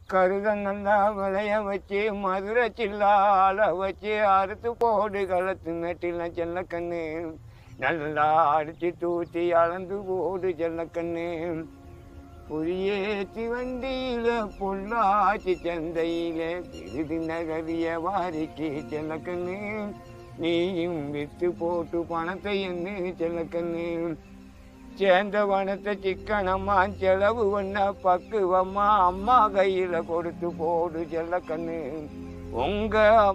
கருத நல்லா விளைய வச்சு மதுரை சில்லால வச்சு அறுத்து போடு களத்து நட்டில செல்லக்கண்ணு நல்லா அடிச்சு தூத்தி அளந்து போடு செல்லக்கண்ணு புரியேத்தி வண்டியில பொள்ளாச்சி சந்தையில விருது நகரிய வாரிக்கு செல்லக்கண்ணு நீயும் வித்து போட்டு பணத்தை என்ன செல்லக்கண்ணு சேர்ந்த பணத்தை சிக்கனம்மா செலவு பண்ண பக்குவம்மா அம்மா கையில கொடுத்து போடு செல்லக்கண்ணு உங்க